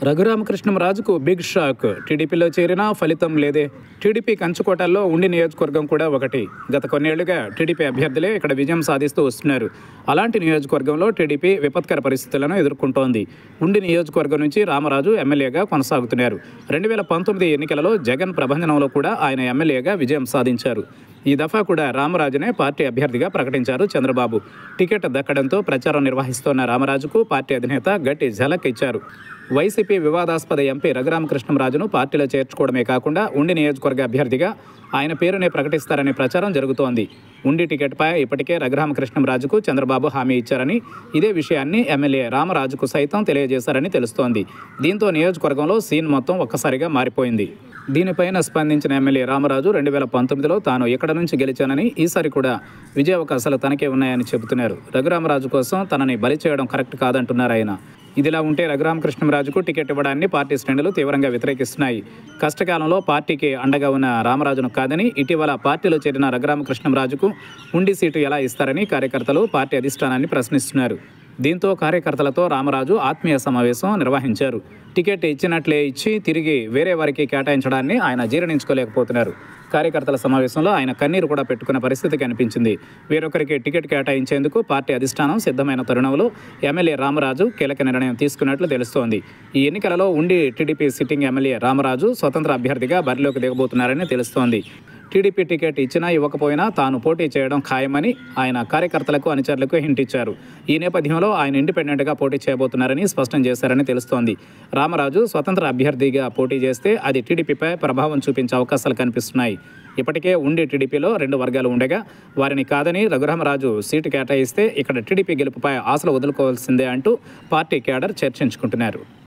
రఘురామకృష్ణంరాజుకు big shock టీడీపీలో చేరినా ఫలితం లేదే టీడీపీ కంచుకోటల్లో ఉండి నియోజకవర్గం కూడా ఒకటి గత కొన్నేళ్లుగా టీడీపీ అభ్యర్థులే ఇక్కడ విజయం సాధిస్తూ వస్తున్నారు అలాంటి నియోజకవర్గంలో టీడీపీ విపత్కర పరిస్థితులను ఎదుర్కొంటోంది ఉండి నియోజకవర్గం నుంచి రామరాజు ఎమ్మెల్యేగా కొనసాగుతున్నారు రెండు వేల పంతొమ్మిది ఎన్నికలలో జగన్ ప్రభంజనంలో కూడా ఆయన ఎమ్మెల్యేగా విజయం సాధించారు ఈ దఫా కూడా రామరాజునే పార్టీ అభ్యర్థిగా ప్రకటించారు చంద్రబాబు టికెట్ దక్కడంతో ప్రచారం నిర్వహిస్తోన్న రామరాజుకు పార్టీ అధినేత గట్టి ఝలక్ ఇచ్చారు వైసీపీ వివాదాస్పద ఎంపీ రఘురామకృష్ణంరాజును పార్టీలో చేర్చుకోవడమే కాకుండా ఉండి నియోజకవర్గ అభ్యర్థిగా ఆయన పేరునే ప్రకటిస్తారనే ప్రచారం జరుగుతోంది ఉండి టికెట్పై ఇప్పటికే రఘురామకృష్ణంరాజుకు చంద్రబాబు హామీ ఇచ్చారని ఇదే విషయాన్ని ఎమ్మెల్యే రామరాజుకు సైతం తెలియజేశారని తెలుస్తోంది దీంతో నియోజకవర్గంలో సీన్ మొత్తం ఒక్కసారిగా మారిపోయింది దీనిపైన స్పందించిన ఎమ్మెల్యే రామరాజు రెండు వేల పంతొమ్మిదిలో తాను ఇక్కడ నుంచి గెలిచానని ఈసారి కూడా విజయ అవకాశాలు తనకే ఉన్నాయని చెబుతున్నారు రఘురామరాజు కోసం తనని బలి చేయడం కరెక్ట్ కాదంటున్నారు ఆయన ఇదిలా ఉంటే రఘురామకృష్ణరాజుకు టికెట్ ఇవ్వడాన్ని పార్టీ శ్రేణులు తీవ్రంగా వ్యతిరేకిస్తున్నాయి కష్టకాలంలో పార్టీకి అండగా ఉన్న రామరాజును కాదని ఇటీవల పార్టీలో చేరిన రఘురామకృష్ణరాజుకు ఉండి సీటు ఎలా ఇస్తారని కార్యకర్తలు పార్టీ అధిష్టానాన్ని ప్రశ్నిస్తున్నారు దీంతో కార్యకర్తలతో రామరాజు ఆత్మీయ సమావేశం నిర్వహించారు టికెట్ ఇచ్చినట్లే ఇచ్చి తిరిగి వేరే వారికి కేటాయించడాన్ని ఆయన జీర్ణించుకోలేకపోతున్నారు కార్యకర్తల సమావేశంలో ఆయన కన్నీరు కూడా పెట్టుకున్న పరిస్థితి కనిపించింది వేరొకరికి టికెట్ కేటాయించేందుకు పార్టీ అధిష్టానం సిద్ధమైన తరుణంలో ఎమ్మెల్యే రామరాజు కీలక నిర్ణయం తీసుకున్నట్లు తెలుస్తోంది ఈ ఎన్నికలలో ఉండి టీడీపీ సిట్టింగ్ ఎమ్మెల్యే రామరాజు స్వతంత్ర అభ్యర్థిగా బరిలోకి దిగబోతున్నారని తెలుస్తోంది టీడీపీ టికెట్ ఇచ్చినా ఇవ్వకపోయినా తాను పోటీ చేయడం ఖాయమని ఆయన కార్యకర్తలకు అనుచరులకు హింట్ ఇచ్చారు ఈ నేపథ్యంలో ఆయన ఇండిపెండెంట్గా పోటీ చేయబోతున్నారని స్పష్టం చేశారని తెలుస్తోంది రామరాజు స్వతంత్ర అభ్యర్థిగా పోటీ చేస్తే అది టీడీపీపై ప్రభావం చూపించే అవకాశాలు కనిపిస్తున్నాయి ఇప్పటికే ఉండి టీడీపీలో రెండు వర్గాలు ఉండగా వారిని కాదని రఘురామరాజు సీటు కేటాయిస్తే ఇక్కడ టీడీపీ గెలుపుపై ఆశలు వదులుకోవాల్సిందే అంటూ పార్టీ క్యాడర్ చర్చించుకుంటున్నారు